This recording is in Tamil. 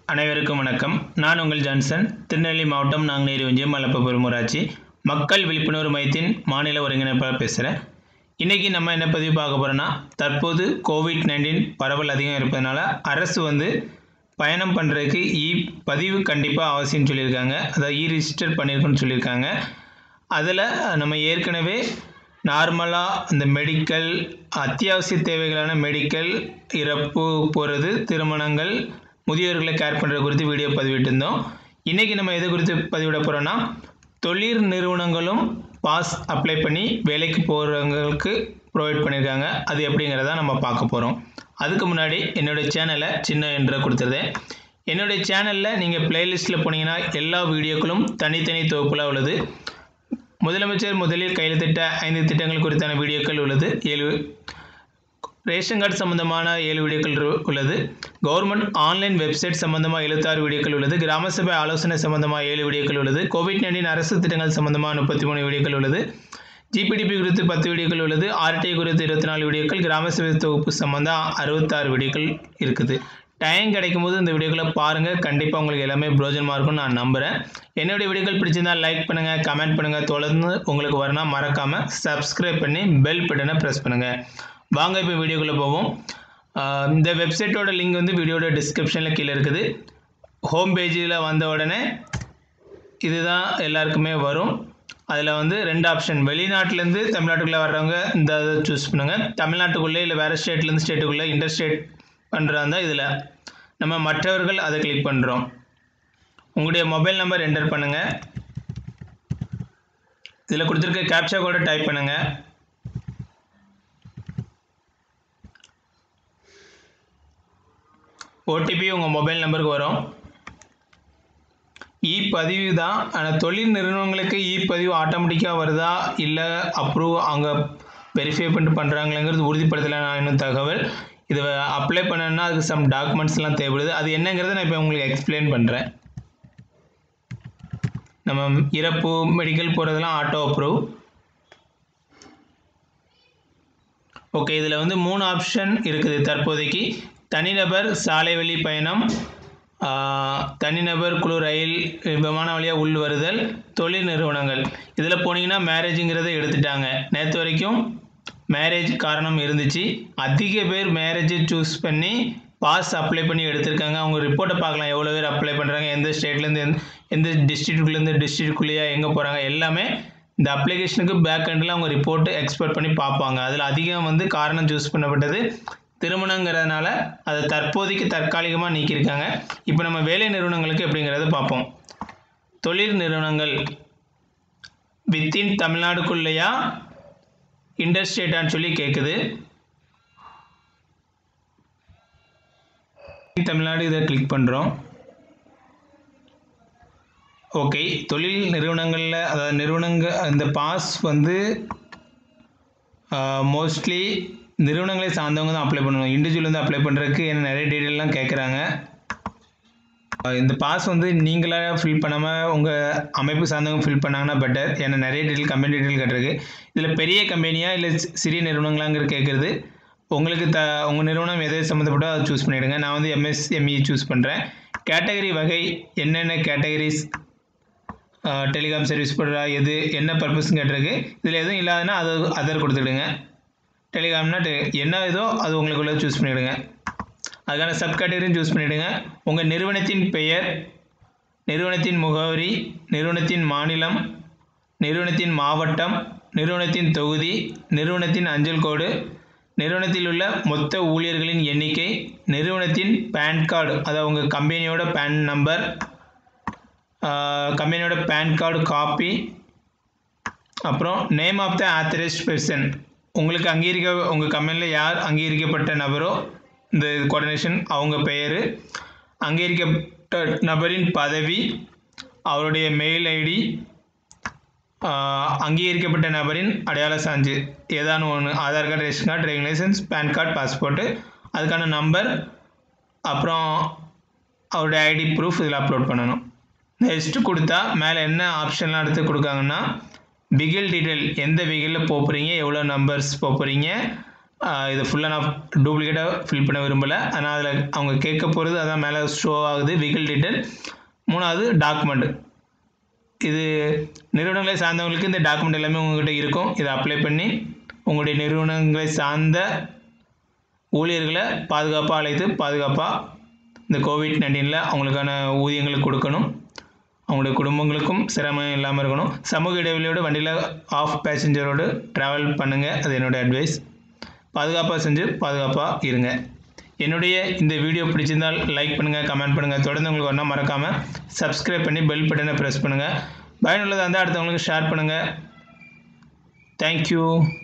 அனைவருக்கும் வணக்கம் நான் உங்கள் ஜான்சன் திருநெல்வேலி மாவட்டம் நாங்குநேரி ஒன்றியம் மலப்பபுரம் ஊராட்சி மக்கள் விழிப்புணர்வு மையத்தின் மாநில ஒருங்கிணைப்பாளர் பேசுகிறேன் இன்றைக்கி நம்ம என்ன பதிவு பார்க்க போகிறோன்னா தற்போது கோவிட் நைன்டீன் பரவல் அதிகம் இருப்பதனால அரசு வந்து பயணம் பண்ணுறதுக்கு இ பதிவு கண்டிப்பாக அவசியம்னு சொல்லியிருக்காங்க அதாவது இ ரிஜிஸ்டர் பண்ணியிருக்குன்னு சொல்லியிருக்காங்க அதில் நம்ம ஏற்கனவே நார்மலாக இந்த மெடிக்கல் அத்தியாவசிய தேவைகளான மெடிக்கல் இறப்பு போகிறது திருமணங்கள் முதியோர்களை கேர் பண்ணுறது குறித்து வீடியோ பதிவிட்டிருந்தோம் இன்றைக்கி நம்ம எது குறித்து பதிவிட போகிறோன்னா தொழில் நிறுவனங்களும் பாஸ் அப்ளை பண்ணி வேலைக்கு போகிறவங்களுக்கு ப்ரொவைட் பண்ணியிருக்காங்க அது எப்படிங்கிறத நம்ம பார்க்க போகிறோம் அதுக்கு முன்னாடி என்னுடைய சேனலை சின்ன என்ற கொடுத்துருந்தேன் என்னுடைய சேனலில் நீங்கள் பிளேலிஸ்ட்டில் போனீங்கன்னா எல்லா வீடியோக்களும் தனித்தனி தொகுப்பில் உள்ளது முதலமைச்சர் முதலில் கையெழுத்திட்ட ஐந்து திட்டங்கள் குறித்தான வீடியோக்கள் உள்ளது ஏழு ரேஷன் கார்டு சம்பந்தமான ஏழு வீடியோக்கள் ரு- உள்ளது கவர்மெண்ட் ஆன்லைன் வெப்சைட் சம்பந்தமாக எழுபத்தாறு வீடியோக்கள் உள்ளது கிராம சபை ஆலோசனை சம்பந்தமாக ஏழு வீடியோக்கள் உள்ளது கோவிட் நைன்டீன் அரசு திட்டங்கள் சம்பந்தமாக முப்பத்தி மூணு வீடியோக்கள் உள்ளது ஜிபிடிபி குறித்து பத்து வீடியோக்கள் உள்ளது ஆர்டிஐ குறித்து இருபத்தி நாலு வீடியோக்கள் கிராம சபை தொகுப்பு சம்பந்தம் அறுபத்தாறு வீடியோக்கள் இருக்குது டைம் கிடைக்கும் போது இந்த வீடியோக்களை பாருங்கள் கண்டிப்பாக உங்களுக்கு எல்லாமே பிரோஜனமாக இருக்கும்னு நான் நம்புகிறேன் என்னுடைய வீடியோக்கள் பிடிச்சிருந்தா லைக் பண்ணுங்கள் கமெண்ட் பண்ணுங்கள் தொடர்ந்து உங்களுக்கு வரணும் மறக்காமல் சப்ஸ்கிரைப் பண்ணி பெல் பட்டனை ப்ரெஸ் பண்ணுங்கள் வாங்க இப்போ வீடியோக்குள்ளே போவோம் ஆஹ் இந்த வெப்சைட்டோட லிங்க் வந்து வீடியோட டிஸ்கிரிப்ஷனில் கீழே இருக்குது ஹோம் பேஜில் வந்த உடனே இதுதான் எல்லாருக்குமே வரும் அதில் வந்து ரெண்டு ஆப்ஷன் வெளிநாட்டிலேருந்து தமிழ்நாட்டுக்குள்ளே வர்றவங்க இந்த இதை சூஸ் பண்ணுங்கள் தமிழ்நாட்டுக்குள்ளே இல்லை வேறு ஸ்டேட்லேருந்து ஸ்டேட்டுக்குள்ளே இன்டர் ஸ்டேட் பண்ணுறாங்க இதில் நம்ம மற்றவர்கள் அதை கிளிக் பண்ணுறோம் உங்களுடைய மொபைல் நம்பர் என்டர் பண்ணுங்கள் இதில் கொடுத்துருக்க கேப்சா கூட டைப் பண்ணுங்கள் ஓடிபி உங்கள் மொபைல் நம்பருக்கு வரும் இ பதிவு தான் ஆனால் தொழில் நிறுவனங்களுக்கு இ பதிவு ஆட்டோமேட்டிக்காக வருதா இல்லை அப்ரூவ் அவங்க வெரிஃபை பண்ணிட்டு பண்ணுறாங்களேங்கிறது உறுதிப்படுத்தலை நான் இன்னும் தகவல் இதை அப்ளை பண்ணணும்னா அதுக்கு சம் டாக்குமெண்ட்ஸ்லாம் தேவைப்படுது அது என்னங்கிறத நான் இப்போ உங்களுக்கு எக்ஸ்பிளைன் பண்ணுறேன் நம்ம இறப்பு மெடிக்கல் போகிறதெல்லாம் ஆட்டோ அப்ரூவ் ஓகே இதில் வந்து மூணு ஆப்ஷன் இருக்குது தற்போதைக்கு தனிநபர் சாலை வழி பயணம் ஆஹ், தனிநபர் குழு ரயில் விமான வழியாக உள் வருதல் தொழில் நிறுவனங்கள் இதில் போனீங்கன்னா மேரேஜுங்கிறத எடுத்துட்டாங்க நேற்று வரைக்கும் மேரேஜ் காரணம் இருந்துச்சு அதிக பேர் மேரேஜை சூஸ் பண்ணி பாஸ் அப்ளை பண்ணி எடுத்திருக்காங்க அவங்க ரிப்போர்ட்டை பார்க்கலாம் எவ்வளோ பேர் அப்ளை பண்ணுறாங்க எந்த ஸ்டேட்லேருந்து எந்த எந்த டிஸ்ட்ரிக்ட்லேருந்து டிஸ்ட்ரிக்ட்குள்ளேயா எங்கே போகிறாங்க எல்லாமே இந்த அப்ளிகேஷனுக்கு பேக் எண்டில் அவங்க ரிப்போர்ட்டு எக்ஸ்பெக்ட் பண்ணி பார்ப்பாங்க அதில் அதிகம் வந்து காரணம் சூஸ் பண்ணப்பட்டது திருமணங்கிறதுனால அதை தற்போதைக்கு தற்காலிகமாக நீக்கியிருக்காங்க இப்போ நம்ம வேலை நிறுவனங்களுக்கு எப்படிங்கிறத பார்ப்போம் தொழில் நிறுவனங்கள் வித்தின் தமிழ்நாடுக்குள்ளேயா இண்டர்ஸ்டேட்டான்னு சொல்லி கேட்குது தமிழ்நாடு இதை கிளிக் பண்ணுறோம் ஓகே தொழில் நிறுவனங்களில் அதாவது நிறுவனங்க அந்த பாஸ் வந்து மோஸ்ட்லி நிறுவனங்களை சார்ந்தவங்க தான் அப்ளை பண்ணணும் இண்டிவிஜுவல் வந்து அப்ளை பண்ணுறதுக்கு என்ன நிறைய டீட்டெயிலாம் கேட்குறாங்க ஆஹ் இந்த பாஸ் வந்து நீங்களாக ஃபில் பண்ணாமல் உங்கள் அமைப்பு சார்ந்தவங்க ஃபில் பண்ணாங்கன்னா பெட்டர் ஏன்னா நிறைய டீட்டெயில் கம்பெனி டீட்டெயில் கேட்டிருக்கு இதில் பெரிய கம்பெனியா இல்லை சி- சிறிய நிறுவனங்களாங்கிற கேட்குறது உங்களுக்கு த உங்கள் நிறுவனம் எதை சம்மந்தப்பட்டோ அதை சூஸ் பண்ணிவிடுங்க நான் வந்து எம்எஸ்எம்இ சூஸ் பண்ணுறேன் கேட்டகரி வகை என்னென்ன கேட்டகரிஸ் டெலிகாம் சர்வீஸ் பண்ணுறா எது என்ன பர்பஸ்ன்னு கேட்டிருக்கு இதில் எதுவும் இல்லாதனா அது அதர் கொடுத்துடுங்க டெலிகாம்னா டெ- என்ன இதோ அது உங்களுக்குள்ள சூஸ் பண்ணிவிடுங்க அதுக்கான சப் கேட்டகரியும் சூஸ் பண்ணிவிடுங்க உங்கள் நிறுவனத்தின் பெயர் நிறுவனத்தின் முகவரி நிறுவனத்தின் மாநிலம் நிறுவனத்தின் மாவட்டம் நிறுவனத்தின் தொகுதி நிறுவனத்தின் அஞ்சல் கோடு நிறுவனத்தில் உள்ள மொத்த ஊழியர்களின் எண்ணிக்கை நிறுவனத்தின் பேன் கார்டு அதாவது உங்கள் கம்பெனியோட பேன் நம்பர் கம்பெனியோட பேன் கார்டு காப்பி அப்புறம் name of the authorised person உங்களுக்கு அங்கீகரிக்க உங்கள் கம்பெனியில் யார் அங்கீகரிக்கப்பட்ட நபரோ இந்த கோஆர்டினேஷன் அவங்க பெயர் அங்கீகரிக்கப்பட்ட நபரின் பதவி அவருடைய மெயில் ஐடி அங்கீகரிக்கப்பட்ட நபரின் அடையாள சான்று ஏதானு ஒன்று Aadhaar card ration card driving licence PAN card passport அதுக்கான நம்பர் அப்புறம் அவருடைய ஐடி ப்ரூஃப் இதில் அப்லோட் பண்ணணும் நெக்ஸ்ட்டு கொடுத்தா மேலே என்ன ஆப்ஷன்லாம் எடுத்து கொடுக்காங்கன்னா பிகில் டீட்டெயில் எந்த வெஹிக்கிளில் போக போகிறீங்க எவ்வளோ நம்பர்ஸ் போக போகிறீங்க இது ஃபுல்லாக நான் டூப்ளிகேட்டாக ஃபில் பண்ண விரும்பலை ஆனால் அதில் அவங்க கேட்க போகிறது அதான் மேலே ஷோ ஆகுது வெஹிக்கிள் டீட்டெயில் மூணாவது டாக்குமெண்ட் இது நிறுவனங்களை சார்ந்தவங்களுக்கு இந்த டாக்குமெண்ட் எல்லாமே உங்கள்கிட்ட இருக்கும் இதை அப்ளை பண்ணி உங்களுடைய நிறுவனங்களை சார்ந்த ஊழியர்களை பாதுகாப்பாக அழைத்து பாதுகாப்பாக இந்த கோவிட் நைன்டீனில் அவங்களுக்கான ஊதியங்களை கொடுக்கணும் அவங்களுடைய குடும்பங்களுக்கும் சிரமம் இல்லாமல் இருக்கணும் சமூக இடைவெளியோட வண்டியில் ஆஃப் பேசஞ்சரோடு ட்ராவல் பண்ணுங்கள் அது என்னோடய அட்வைஸ் பாதுகாப்பாக செஞ்சு பாதுகாப்பாக இருங்க என்னுடைய இந்த வீடியோ பிடிச்சிருந்தால் லைக் பண்ணுங்கள் கமெண்ட் பண்ணுங்கள் தொடர்ந்து உங்களுக்கு ஒன்றா மறக்காமல் சப்ஸ்கிரைப் பண்ணி பெல் பட்டனை ப்ரெஸ் பண்ணுங்கள் பயனுள்ளதாக இருந்தால் அடுத்தவங்களுக்கு ஷேர் பண்ணுங்கள் தேங்க்யூ